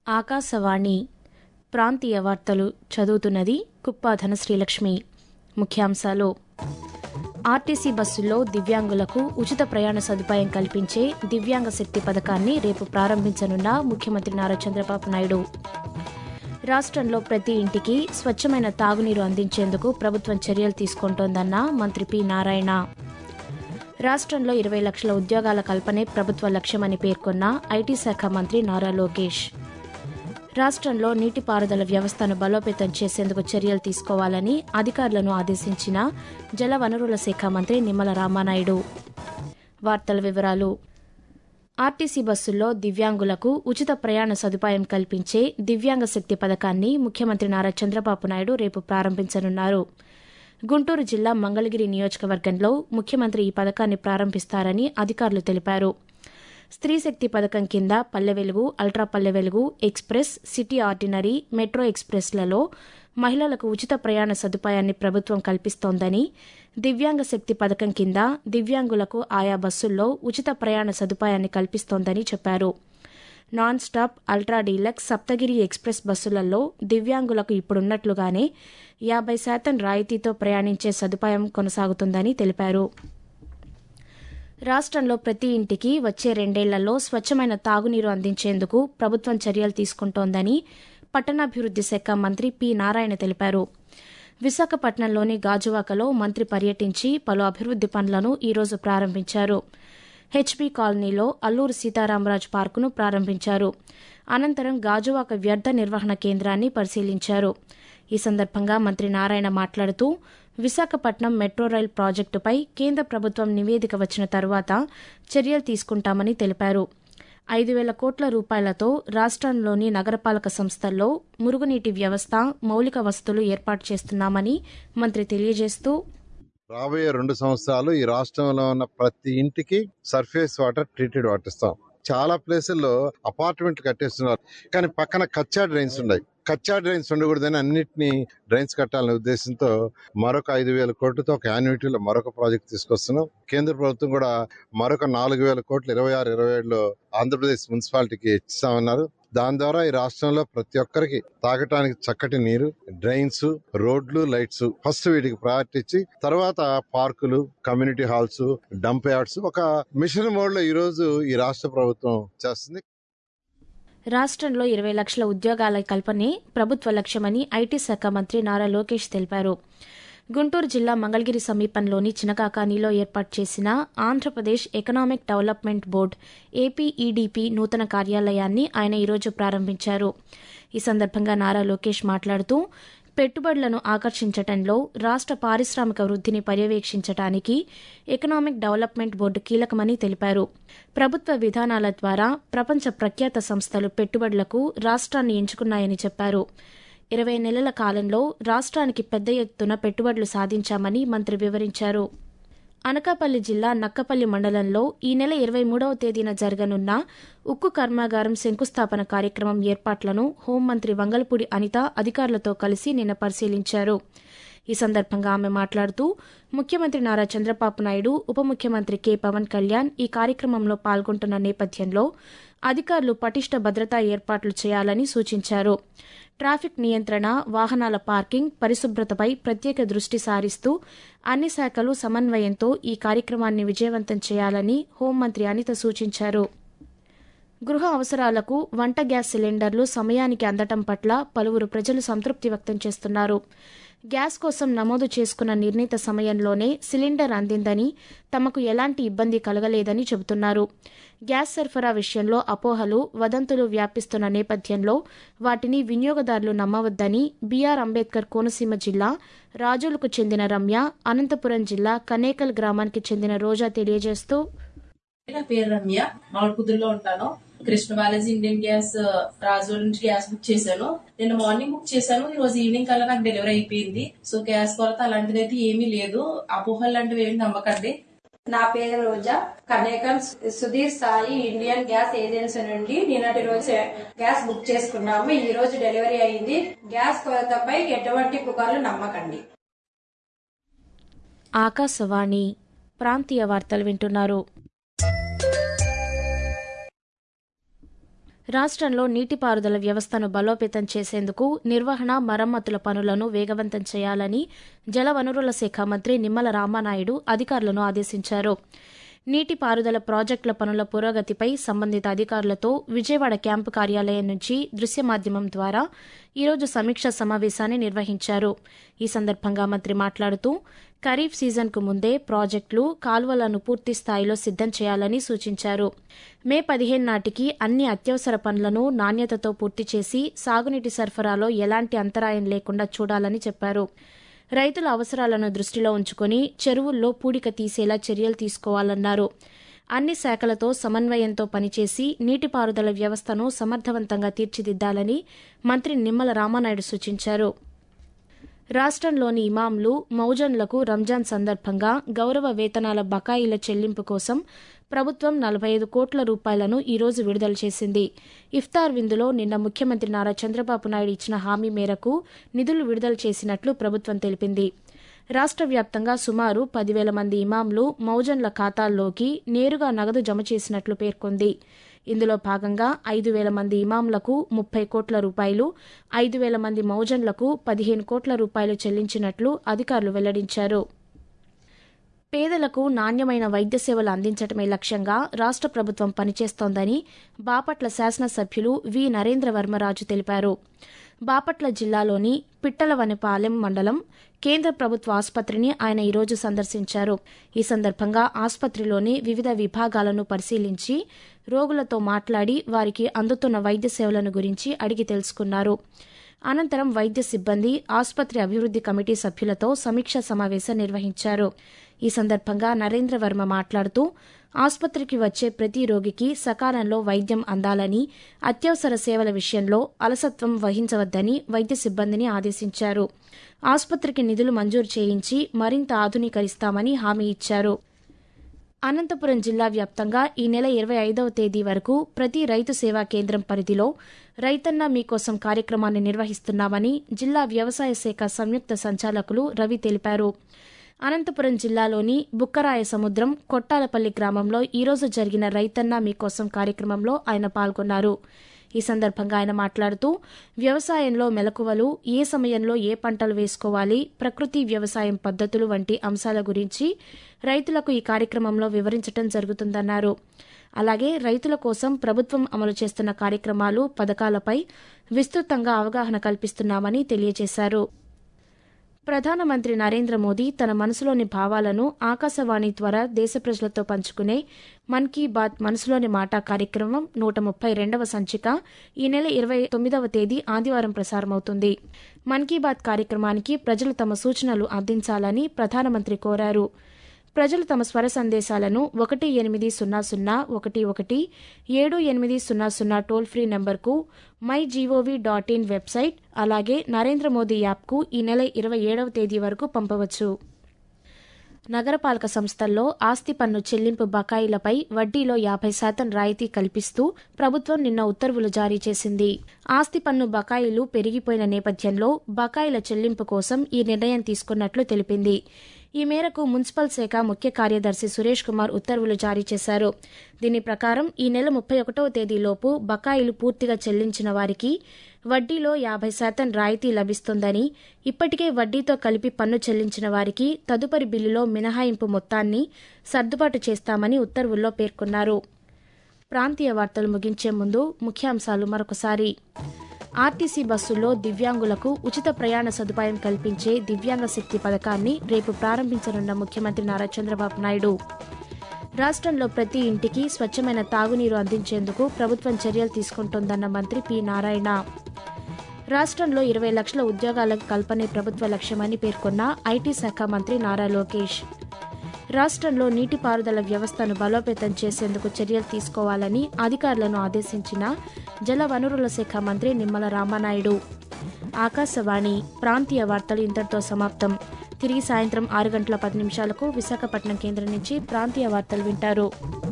ఆకాశవాణి ప్రాంతీయ వార్తలు చదువుతున్నది కుప్ప ధనశ్రీలక్ష్మి ముఖ్యాంశాలు ఆర్టీసీ బస్సుల్లో దివ్యాంగులకు ఉచిత ప్రయాణ సదుపాయం కల్పించే దివ్యాంగ శక్తి పథకాన్ని రేపు ప్రారంభించనున్న ముఖ్యమంత్రి నారా చంద్రబాబు నాయుడు రాష్ట్రంలో ప్రతి ఇంటికి స్వచ్ఛమైన తాగునీరు అందించేందుకు ప్రభుత్వం చర్యలు తీసుకుంటోందన్న మంత్రి పి నారాయణ రాష్ట్రంలో ఇరవై లక్షల ఉద్యోగాల కల్పనే ప్రభుత్వ లక్ష్యమని పేర్కొన్న ఐటీ శాఖ మంత్రి నారా లోకేష్ రాష్ట్రంలో నీటిపారుదల వ్యవస్థను బలోపేతం చేసేందుకు చర్యలు తీసుకోవాలని అధికారులను ఆదేశించిన జలవనరుల శాఖ మంత్రి నిమ్మల రామానాయుడు వార్తల వివరాలు ఆర్టీసీ బస్సుల్లో దివ్యాంగులకు ఉచిత ప్రయాణ సదుపాయం కల్పించే దివ్యాంగ శక్తి పథకాన్ని ముఖ్యమంత్రి నారా చంద్రబాబు నాయుడు రేపు ప్రారంభించనున్నారు గుంటూరు జిల్లా మంగళగిరి నియోజకవర్గంలో ముఖ్యమంత్రి ఈ పథకాన్ని ప్రారంభిస్తారని అధికారులు తెలిపారు స్త్రీ శక్తి పథకం కింద పల్లె వెలుగు అల్ట్రా పల్లె వెలుగు ఎక్స్ప్రెస్ సిటీ ఆర్డినరీ మెట్రో ఎక్స్ప్రెస్లలో మహిళలకు ఉచిత ప్రయాణ సదుపాయాన్ని ప్రభుత్వం కల్పిస్తోందని దివ్యాంగ శక్తి పథకం కింద దివ్యాంగులకు ఆయా బస్సుల్లో ఉచిత ప్రయాణ సదుపాయాన్ని కల్పిస్తోందని చెప్పారు non stop ultra deluxe Saptagiri express బస్సులలో దివ్యాంగులకు ఇప్పుడున్నట్లుగానే యాబై శాతం రాయితీతో ప్రయాణించే సదుపాయం కొనసాగుతుందని తెలిపారు రాష్ట్రంలో ప్రతి ఇంటికి వచ్చే రెండేళ్లలో స్వచ్ఛమైన తాగునీరు అందించేందుకు ప్రభుత్వం చర్యలు తీసుకుంటోందని పట్టణాభివృద్ది శాఖ మంత్రి పి నారాయణ తెలిపారు విశాఖపట్నంలోని గాజువాకలో మంత్రి పర్యటించి పలు అభివృద్ది పనులను ఈరోజు ప్రారంభించారు హెచ్బీ కాలనీలో అల్లూరు సీతారామరాజు పార్కును ప్రారంభించారు అనంతరం గాజువాక వ్యర్థ నిర్వహణ కేంద్రాన్ని పరిశీలించారు ఈ సందర్భంగా మంత్రి నారాయణ మాట్లాడుతూ విశాఖపట్నం మెట్రో రైల్ ప్రాజెక్టుపై కేంద్ర ప్రభుత్వం నివేదిక వచ్చిన తరువాత చర్యలు తీసుకుంటామని తెలిపారు ఐదు వేల కోట్ల రూపాయలతో రాష్ట్రంలోని నగరపాలక సంస్థల్లో మురుగునీటి వ్యవస్థ మౌలిక వసతులు ఏర్పాటు చేస్తున్నామని మంత్రి తెలియజేస్తూ రాబోయే రెండు సంవత్సరాలు ఈ రాష్ట్రంలో ఉన్న ప్రతి ఇంటికి సర్ఫేస్ వాటర్ ట్రీటెడ్ వాటర్ ఇస్తాం చాలా ప్లేసుల్లో అపార్ట్మెంట్లు కట్టేస్తున్నారు కానీ పక్కన కచ్చా డ్రైన్స్ ఉన్నాయి కచ్చా డ్రైన్స్ ఉండకూడదని అన్నింటినీ డ్రైన్స్ కట్టాలనే ఉద్దేశంతో మరొక ఐదు వేల కోట్లతో ఒక యాన్యుటీలో మరొక ప్రాజెక్ట్ తీసుకొస్తున్నాం కేంద్ర ప్రభుత్వం కూడా మరొక నాలుగు వేల కోట్లు ఇరవై ఆరు ఇరవై ఏడులో ఆంధ్రప్రదేశ్ మున్సిపాలిటీకి ఇస్తామన్నారు దాని ద్వారా ఈ రాష్ట్రంలో ప్రతి ఒక్కరికి తాగటానికి చక్కటి నీరు డ్రైన్స్ రోడ్లు లైట్స్ ఫస్ట్ వీటికి ప్రయారిటీ ఇచ్చి తర్వాత పార్కులు కమ్యూనిటీ హాల్స్ డంప్ యార్డ్స్ ఒక మిషన్ మోడ్ లో ఈ రోజు ఈ రాష్ట్ర ప్రభుత్వం చేస్తుంది రాష్ట్రంలో ఇరవై లక్షల ఉద్యోగాల కల్పనే ప్రభుత్వ లక్ష్యమని ఐటీ శాఖ మంత్రి నారా లోకేష్ తెలిపారు గుంటూరు జిల్లా మంగళగిరి సమీపంలోని చినకాకానిలో ఏర్పాటు చేసిన Andhra Pradesh economic development board APEDB నూతన కార్యాలయాన్ని ఆయన ఈరోజు ప్రారంభించారు ఈ సందర్భంగా నారా లోకేష్ మాట్లాడుతూ పెట్టుబడులను ఆకర్షించడంలో రాష్ట్ర పారిశ్రామిక వృద్ధిని పర్యవేక్షించడానికి ఎకనామిక్ డెవలప్మెంట్ బోర్డు కీలకమని తెలిపారు ప్రభుత్వ విధానాల ద్వారా ప్రపంచ ప్రఖ్యాత సంస్థలు పెట్టుబడులకు రాష్ట్రాన్ని ఎంచుకున్నాయని చెప్పారు ఇరవై నెలల కాలంలో రాష్ట్రానికి పెద్ద ఎత్తున పెట్టుబడులు సాధించామని మంత్రి వివరించారు అనకాపల్లి జిల్లా నక్కపల్లి మండలంలో ఈ నెల ఇరవై మూడవ తేదీన జరగనున్న ఉక్కు కర్మాగారం శంకుస్థాపన కార్యక్రమం ఏర్పాట్లను హోంమంత్రి వంగల్పూడి అనిత అధికారులతో కలిసి నిన్న పరిశీలించారు ఈ సందర్భంగా ఆమె మాట్లాడుతూ ముఖ్యమంత్రి నారా చంద్రబాబు నాయుడు ఉప ముఖ్యమంత్రి కె పవన్ కళ్యాణ్ ఈ కార్యక్రమంలో పాల్గొంటున్న నేపథ్యంలో అధికారులు పటిష్ట భద్రతా ఏర్పాట్లు చేయాలని సూచించారు ట్రాఫిక్ నియంత్రణ వాహనాల పార్కింగ్ పరిశుభ్రతపై ప్రత్యేక దృష్టి సారిస్తూ అన్ని శాఖలు సమన్వయంతో ఈ కార్యక్రమాన్ని విజయవంతం చేయాలని హోంమంత్రి అనిత సూచించారు గృహ అవసరాలకు వంట గ్యాస్ సిలిండర్లు సమయానికి అందటం పట్ల పలువురు ప్రజలు సంతృప్తి వ్యక్తం చేస్తున్నారు గ్యాస్ కోసం నమోదు చేసుకున్న నిర్ణీత సమయంలోనే సిలిండర్ అందిందని తమకు ఎలాంటి ఇబ్బంది కలగలేదని చెబుతున్నారు గ్యాస్ సరఫరా విషయంలో అపోహలు వదంతులు వ్యాపిస్తున్న నేపథ్యంలో వాటిని వినియోగదారులు నమ్మవద్దని బీఆర్ అంబేద్కర్ కోనసీమ జిల్లా రాజులకు చెందిన రమ్య అనంతపురం జిల్లా కనేకల్ గ్రామానికి చెందిన రోజా తెలియజేస్తూ నా పేరు రమ్య మామిడికుదురులో ఉంటాను కృష్ణ బాలాజీ ఇండియన్ గ్యాస్ రాజు నుంచి గ్యాస్ బుక్ చేశాను నిన్న మార్నింగ్ బుక్ చేశాను ఈ రోజు ఈవినింగ్ కల్లా నాకు డెలివరీ అయిపోయింది సో గ్యాస్ కొరత అలాంటిది అయితే ఏమీ లేదు అపోహలు లాంటివి ఏమి నమ్మకండి నా పేరు రోజా కనేకం Sudhir Sai Indian gas agency నుండి నిన్నటి రోజు గ్యాస్ బుక్ చేసుకున్నాము ఈ రోజు డెలివరీ అయింది గ్యాస్ కొరతపై ఎటువంటి పుకార్లు నమ్మకండి ఆకాశవాణి ప్రాంతీయ వార్తలు వింటున్నారు రాష్ట్రంలో నీటిపారుదల వ్యవస్థను బలోపేతం చేసేందుకు నిర్వహణ మరమ్మతుల పనులను వేగవంతం చేయాలని జలవనరుల శాఖ మంత్రి నిమ్మల రామానాయుడు అధికారులను ఆదేశించారు నీటిపారుదల ప్రాజెక్టుల పనుల పురోగతిపై సంబంధిత అధికారులతో విజయవాడ క్యాంపు కార్యాలయం నుంచి దృశ్య మాధ్యమం ద్వారా ఈరోజు సమీక్ష సమావేశాన్ని నిర్వహించారు ఈ సందర్భంగా మంత్రి మాట్లాడుతూ ఖరీఫ్ సీజన్కు ముందే ప్రాజెక్టులు కాలువలను పూర్తి స్థాయిలో సిద్దం చేయాలని సూచించారు మే పదిహేను నాటికి అన్ని అత్యవసర పనులను నాణ్యతతో పూర్తి చేసి సాగునీటి సరఫరాలో ఎలాంటి అంతరాయం లేకుండా చూడాలని చెప్పారు రైతుల అవసరాలను దృష్టిలో ఉంచుకుని చెరువుల్లో పూడిక తీసేలా చర్యలు తీసుకోవాలన్నారు అన్ని శాఖలతో సమన్వయంతో పనిచేసి నీటిపారుదల వ్యవస్థను సమర్థవంతంగా తీర్చిదిద్దాలని మంత్రి నిమ్మల రామానాయుడు సూచించారు రాష్ట్రంలోని ఇమాంలు మౌజన్లకు రంజాన్ సందర్భంగా గౌరవ వేతనాల బకాయిల చెల్లింపు కోసం ప్రభుత్వం నలభై ఐదు కోట్ల రూపాయలను ఈరోజు విడుదల చేసింది ఇఫ్తార్ విందులో నిన్న ముఖ్యమంత్రి నారా చంద్రబాబు నాయుడు ఇచ్చిన హామీ మేరకు నిధులు విడుదల చేసినట్లు ప్రభుత్వం తెలిపింది రాష్ట్ర వ్యాప్తంగా సుమారు పదివేల మంది ఇమాంలు మౌజన్ల ఖాతాల్లోకి నేరుగా నగదు జమ చేసినట్లు పేర్కొంది ఇందులో భాగంగా ఐదు వేల మంది ఇమాంలకు ముప్పై కోట్ల రూపాయలు ఐదు వేల మంది మౌజన్లకు పదిహేను కోట్ల రూపాయలు చెల్లించినట్లు అధికారులు వెల్లడించారు పేదలకు నాణ్యమైన వైద్య సేవలు అందించడమే లక్ష్యంగా రాష్ట్ర ప్రభుత్వం పనిచేస్తోందని బాపట్ల శాసనసభ్యులు వి నరేంద్రవర్మరాజు తెలిపారు బాపట్ల జిల్లాలోని పిట్టలవనిపాలెం మండలం కేంద్ర ప్రభుత్వ ఆసుపత్రిని ఆయన ఈరోజు సందర్శించారు ఈ సందర్భంగా ఆసుపత్రిలోని వివిధ విభాగాలను పరిశీలించి రోగులతో మాట్లాడి వారికి అందుతున్న వైద్య సేవలను గురించి అడిగి తెలుసుకున్నారు అనంతరం వైద్య సిబ్బంది ఆసుపత్రి అభివృద్ది కమిటీ సభ్యులతో సమీక్ష సమావేశం నిర్వహించారు ఈ సందర్భంగా నరేంద్రవర్మ మాట్లాడుతూ ఆసుపత్రికి వచ్చే ప్రతి రోగికి సకాలంలో వైద్యం అందాలని అత్యవసర సేవల విషయంలో అలసత్వం వహించవద్దని వైద్య సిబ్బందిని ఆదేశించారు ఆసుపత్రికి నిధులు మంజూరు చేయించి మరింత ఆధునీకరిస్తామని హామీ ఇచ్చారు అనంతపురం జిల్లా వ్యాప్తంగా ఈ నెల ఇరవై ఐదవ తేదీ వరకు ప్రతి రైతు సేవా కేంద్రం పరిధిలో రైతన్న మీకోసం కార్యక్రమాన్ని నిర్వహిస్తున్నామని జిల్లా వ్యవసాయ శాఖ సంయుక్త సంచాలకులు రవి తెలిపారు అనంతపురం జిల్లాలోని బుక్కరాయ సముద్రం కొట్టాలపల్లి గ్రామంలో ఈరోజు జరిగిన రైతన్న మీకోసం కార్యక్రమంలో ఆయన పాల్గొన్నారు ఈ సందర్భంగా ఆయన మాట్లాడుతూ వ్యవసాయంలో మెలకువలు ఏ సమయంలో ఏ పంటలు వేసుకోవాలి ప్రకృతి వ్యవసాయం పద్ధతులు వంటి అంశాల గురించి రైతులకు ఈ కార్యక్రమంలో వివరించడం జరుగుతుందన్నారు అలాగే రైతుల కోసం ప్రభుత్వం అమలు చేస్తున్న కార్యక్రమాలు పథకాలపై విస్తృతంగా అవగాహన కల్పిస్తున్నామని తెలియజేశారు ప్రధానమంత్రి నరేంద్ర మోదీ తన మనసులోని భావాలను ఆకాశవాణి ద్వారా దేశ ప్రజలతో పంచుకునే మన్ కీ బాత్ మనసులోని మాట కార్యక్రమం నూట ముప్పై రెండవ సంచిక ఈ నెల ఇరవై తొమ్మిదవ తేదీ ఆదివారం ప్రసారమవుతుంది మన్ కీ బాత్ కార్యక్రమానికి ప్రజలు తమ సూచనలు అందించాలని ప్రధానమంత్రి కోరారు ప్రజలు తమ స్వర సందేశాలను ఒకటి ఎనిమిది సున్నా సున్నా ఒకటి ఒకటి ఏడు ఎనిమిది సున్నా సున్నా టోల్ ఫ్రీ నంబర్కు my GOV dot in website అలాగే నరేంద్ర మోదీ యాప్కు ఈ నెల ఇరవై ఏడవ తేదీ వరకు పంపవచ్చు నగరపాలక సంస్థల్లో ఆస్తి పన్ను చెల్లింపు బకాయిలపై వడ్డీలో యాభై శాతం రాయితీ కల్పిస్తూ ప్రభుత్వం నిన్న ఉత్తర్వులు జారీ చేసింది ఆస్తి పన్ను బకాయిలు పెరిగిపోయిన నేపథ్యంలో బకాయిల చెల్లింపు కోసం ఈ నిర్ణయం తీసుకున్నట్లు తెలిపింది ఈ మేరకు మున్సిపల్ శాఖ ముఖ్య కార్యదర్శి సురేష్ కుమార్ ఉత్తర్వులు జారీ చేశారు దీని ప్రకారం ఈ నెల ముప్పై ఒకటవ తేదీలోపు బకాయిలు పూర్తిగా చెల్లించిన వారికి వడ్డీలో యాభై శాతం రాయితీ లభిస్తుందని ఇప్పటికే వడ్డీతో కలిపి పన్ను చెల్లించిన వారికి తదుపరి బిల్లులో మినహాయింపు మొత్తాన్ని సర్దుబాటు చేస్తామని ఉత్తర్వుల్లో పేర్కొన్నారు ప్రాంతీయ వార్తలు ముగించే ముందు ముఖ్యాంశాలు మరొకసారి ఆర్టీసీ బస్సుల్లో దివ్యాంగులకు ఉచిత ప్రయాణ సదుపాయం కల్పించే దివ్యాంగ శక్తి పథకాన్ని రేపు ప్రారంభించనున్న ముఖ్యమంత్రి నారా చంద్రబాబు నాయుడు రాష్ట్రంలో ప్రతి ఇంటికి స్వచ్ఛమైన తాగునీరు అందించేందుకు ప్రభుత్వం చర్యలు తీసుకుంటోందన్న మంత్రి పి నారాయణ రాష్ట్రంలో ఇరవై లక్షల ఉద్యోగాల కల్పనే ప్రభుత్వ లక్ష్యమని పేర్కొన్న ఐటీ శాఖ మంత్రి నారా లోకేష్ రాష్ట్రంలో నీటిపారుదల వ్యవస్థను బలోపేతం చేసేందుకు చర్యలు తీసుకోవాలని అధికారులను ఆదేశించిన జల వనరుల శాఖ మంత్రి నిమ్మల రామానాయుడు ఆకాశవాణి ప్రాంతీయ వార్తలు ఇంతటితో సమాప్తం తిరిగి సాయంత్రం ఆరు గంటల పది నిమిషాలకు విశాఖపట్నం కేంద్రం నుంచి ప్రాంతీయ వార్తలు వింటారు